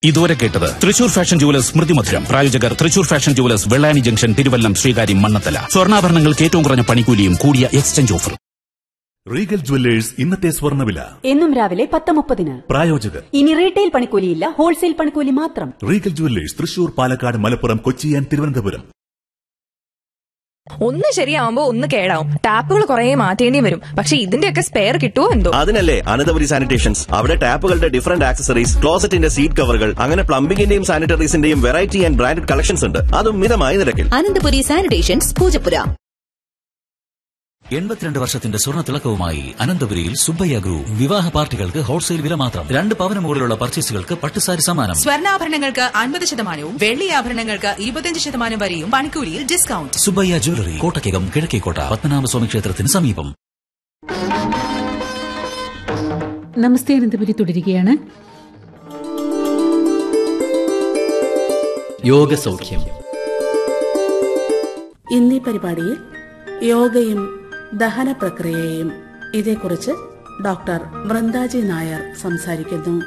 ഇതുവരെ കേട്ടത് Thrissur fashion jewellers സ്മൃതി മധുരം പ്രായോജകർ Thrissur fashion jewellers Vellani junction Thiruvallam Sreekaryam Mannanthala സ്വർണ്ണാഭരണങ്ങൾക്ക് ഏറ്റവും കുറഞ്ഞ പണിക്കൂലിയും കൂടിയ എക്സ്ചേഞ്ച് ഓഫറും റീഗൽ ജുവല്ലേഴ്സ് ഇന്നത്തെ സ്വർണ്ണവില എന്നും രാവിലെ പത്ത് മുപ്പതിന് പ്രായോജകർ ഇനി റീറ്റെയിൽ പണിക്കൂലിയില്ല ഹോൾസെയിൽ പണിക്കൂലി മാത്രം Regal jewellers Thrissur Palakkad Malappuram Kochi and Thiruvananthapuram ഒന്ന് ശരിയാവുമ്പോ ഒന്ന് കേടാവും ടാപ്പുകൾ കുറെ മാറ്റേണ്ടി വരും പക്ഷെ ഇതിന്റെയൊക്കെ സ്പെയർ കിട്ടുമോ എന്തോ അതിനല്ലേ അനന്തപുരി സാനിറ്റേഷൻസ് അവിടെ ടാപ്പുകളുടെ ഡിഫറന്റ് ആക്സസറീസ് ക്ലോസറ്റിന്റെ സീറ്റ് കവറുകൾ അങ്ങനെ പ്ലംബിംഗിന്റെയും സാനിറ്ററീസിന്റെയും വെറൈറ്റി ആൻഡ് ബ്രാൻഡഡ് കളക്ഷൻസ് ഉണ്ട് അതും മിതമായ നിരക്കിൽ അനന്തപുരി സാനിറ്റേഷൻസ് പൂജപ്പുര എൺപത്തിരണ്ട് വർഷത്തിന്റെ സ്വർണ്ണ തിളക്കവുമായി അനന്തപുരിയിൽ സുബ്ബയ്യ ഗ്രൂപ്പ് വിവാഹ പാർട്ടികൾക്ക് ഹോൾസെയിൽ വില മാത്രം രണ്ട് പവന് മുകളിലുള്ള പർച്ചേസുകൾക്ക് പട്ടുസാരി സമ്മാനം സ്വർണ്ണാഭരണങ്ങൾക്ക് അൻപത് ശതമാനവും വെള്ളി ആഭരണങ്ങൾക്ക് ഇരുപത്തിയഞ്ച് ശതമാനം വരെയും പണിക്കൂലിയിൽ ഡിസ്കൗണ്ട് സുബ്ബയ്യ ജ്വല്ലറി കോട്ടയ്ക്കകം കിഴക്കേക്കോട്ട പത്മനാഭസ്വാമി ക്ഷേത്രത്തിന് സമീപം നമസ്തേ അനന്തപുരി തുടരുകയാണ് യോഗസൗഖ്യം ഇന്നീ പരിപാടിയിൽ യോഗയും ദഹന പ്രക്രിയയും ഇതേക്കുറിച്ച് ഡോക്ടർ വൃന്ദാജി നായർ സംസാരിക്കുന്നു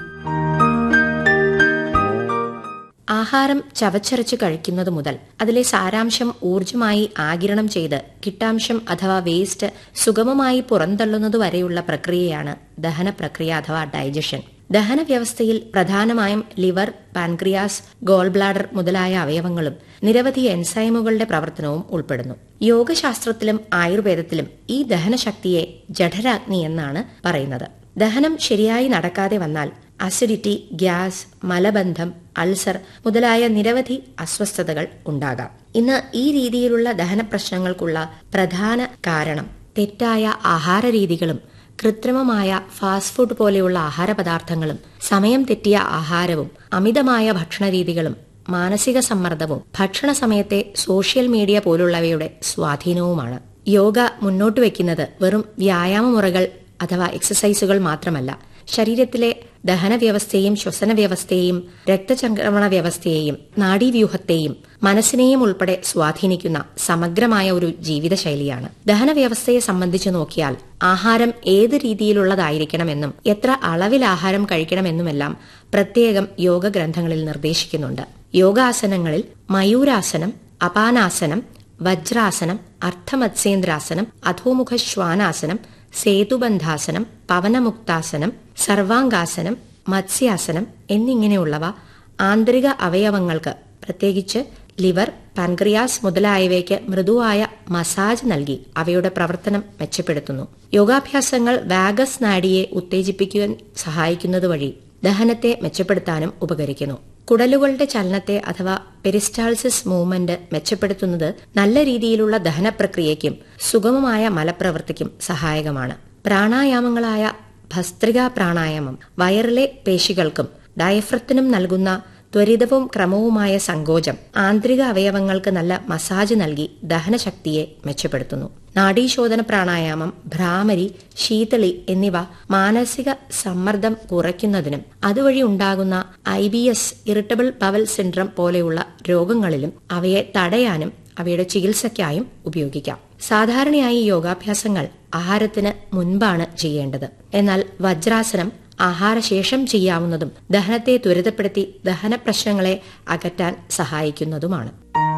ആഹാരം ചവച്ചരച്ച് കഴിക്കുന്നത് മുതൽ അതിലെ സാരാംശം ഊർജമായി ആകിരണം ചെയ്ത് കിട്ടാംശം അഥവാ വേസ്റ്റ് സുഗമമായി പുറന്തള്ളുന്നത് വരെയുള്ള പ്രക്രിയയാണ് ദഹന പ്രക്രിയ അഥവാ ഡൈജഷൻ ദഹന വ്യവസ്ഥയിൽ പ്രധാനമായും ലിവർ പാൻക്രിയാസ് ഗോൾ ബ്ലാഡർ മുതലായ അവയവങ്ങളും നിരവധി എൻസൈമുകളുടെ പ്രവർത്തനവും ഉൾപ്പെടുന്നു യോഗശാസ്ത്രത്തിലും ആയുർവേദത്തിലും ഈ ദഹനശക്തിയെ ജഠരാഗ്നി എന്നാണ് പറയുന്നത് ദഹനം ശരിയായി നടക്കാതെ വന്നാൽ അസിഡിറ്റി ഗ്യാസ് മലബന്ധം അൾസർ മുതലായ നിരവധി അസ്വസ്ഥതകൾ ഉണ്ടാകാം ഇന്ന് ഈ രീതിയിലുള്ള ദഹന പ്രശ്നങ്ങൾക്കുള്ള പ്രധാന കാരണം തെറ്റായ ആഹാര രീതികളും കൃത്രിമമായ ഫാസ്റ്റ് ഫുഡ് പോലെയുള്ള ആഹാര പദാർത്ഥങ്ങളും സമയം തെറ്റിയ ആഹാരവും അമിതമായ ഭക്ഷണരീതികളും മാനസിക സമ്മർദ്ദവും ഭക്ഷണ സമയത്തെ സോഷ്യൽ മീഡിയ പോലുള്ളവയുടെ സ്വാധീനവുമാണ് യോഗ മുന്നോട്ട് വയ്ക്കുന്നത് വെറും വ്യായാമമുറകൾ അഥവാ എക്സസൈസുകൾ മാത്രമല്ല ശരീരത്തിലെ ദഹനവ്യവസ്ഥയെയും ശ്വസന വ്യവസ്ഥയെയും രക്തചംക്രമണ വ്യവസ്ഥയെയും നാഡീവ്യൂഹത്തെയും മനസ്സിനെയും ഉൾപ്പെടെ സ്വാധീനിക്കുന്ന സമഗ്രമായ ഒരു ജീവിതശൈലിയാണ് ദഹനവ്യവസ്ഥയെ സംബന്ധിച്ചു നോക്കിയാൽ ആഹാരം ഏത് രീതിയിലുള്ളതായിരിക്കണമെന്നും എത്ര അളവിൽ ആഹാരം കഴിക്കണമെന്നുമെല്ലാം പ്രത്യേകം യോഗ ഗ്രന്ഥങ്ങളിൽ നിർദ്ദേശിക്കുന്നുണ്ട് യോഗാസനങ്ങളിൽ മയൂരാസനം അപാനാസനം വജ്രാസനം അർത്ഥമത്സ്യേന്ദ്രാസനം അധോമുഖ ശ്വാനാസനം സേതുബന്ധാസനം പവനമുക്താസനം സർവാംഗാസനം മത്സ്യാസനം എന്നിങ്ങനെയുള്ളവ ആന്തരിക അവയവങ്ങൾക്ക് പ്രത്യേകിച്ച് ലിവർ പാൻക്രിയാസ് മുതലായവയ്ക്ക് മൃദുവായ മസാജ് നൽകി അവയുടെ പ്രവർത്തനം മെച്ചപ്പെടുത്തുന്നു യോഗാഭ്യാസങ്ങൾ വാഗസ് നാഡിയെ ഉത്തേജിപ്പിക്കുവാൻ സഹായിക്കുന്നത് വഴി ദഹനത്തെ മെച്ചപ്പെടുത്താനും ഉപകരിക്കുന്നു കുടലുകളുടെ ചലനത്തെ അഥവാ പെരിസ്റ്റാൾസിസ് മൂവ്മെന്റ് മെച്ചപ്പെടുത്തുന്നത് നല്ല രീതിയിലുള്ള ദഹന പ്രക്രിയയ്ക്കും സുഗമമായ മലപ്രവൃത്തിക്കും സഹായകമാണ് പ്രാണായാമങ്ങളായ ഭസ്ത്രിക പ്രാണായാമം വയറിലെ പേശികൾക്കും ഡയഫ്രത്തിനും നൽകുന്ന ത്വരിതവും ക്രമവുമായ സങ്കോചം ആന്തരിക അവയവങ്ങൾക്ക് നല്ല മസാജ് നൽകി ദഹനശക്തിയെ മെച്ചപ്പെടുത്തുന്നു നാഡീശോധന പ്രാണായാമം ഭ്രാമരി ശീതളി എന്നിവ മാനസിക സമ്മർദ്ദം കുറയ്ക്കുന്നതിനും അതുവഴി ഉണ്ടാകുന്ന I B S irritable bowel syndrome പോലെയുള്ള രോഗങ്ങളിലും അവയെ തടയാനും അവയുടെ ചികിത്സയ്ക്കായും ഉപയോഗിക്കാം സാധാരണയായി യോഗാഭ്യാസങ്ങൾ ആഹാരത്തിന് മുൻപാണ് ചെയ്യേണ്ടത് എന്നാൽ വജ്രാസനം ആഹാരശേഷം ചെയ്യാവുന്നതും ദഹനത്തെ ത്വരിതപ്പെടുത്തി ദഹന പ്രശ്നങ്ങളെ അകറ്റാൻ സഹായിക്കുന്നതുമാണ്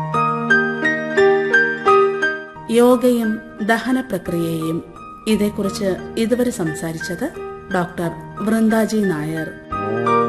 യോഗയും ദഹന പ്രക്രിയയും ഇതേക്കുറിച്ച് ഇതുവരെ സംസാരിച്ചത് ഡോക്ടർ വൃന്ദാജി നായർ